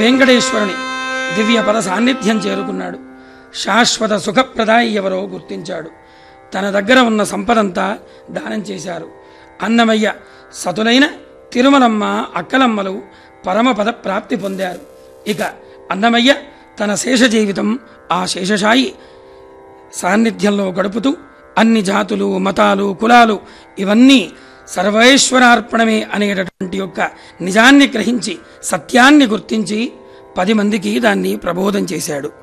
వెంకటేశ్వరుని దివ్య పద సాన్నిధ్యం చేరుకున్నాడు శాశ్వత సుఖప్రదాయి ఎవరో గుర్తించాడు తన దగ్గర ఉన్న సంపదంతా దానం చేశారు అన్నమయ్య సతులైన తిరుమలమ్మ అక్కలమ్మలు పరమపద ప్రాప్తి పొందారు ఇక అన్నమయ్య తన శేష జీవితం ఆ శేషశాయి సాన్నిధ్యంలో గడుపుతూ అన్ని జాతులు మతాలు కులాలు ఇవన్నీ సర్వేశ్వరార్పణమే అనేటటువంటి యొక్క నిజాన్ని గ్రహించి సత్యాన్ని గుర్తించి పది మందికి దాన్ని ప్రబోధం చేశాడు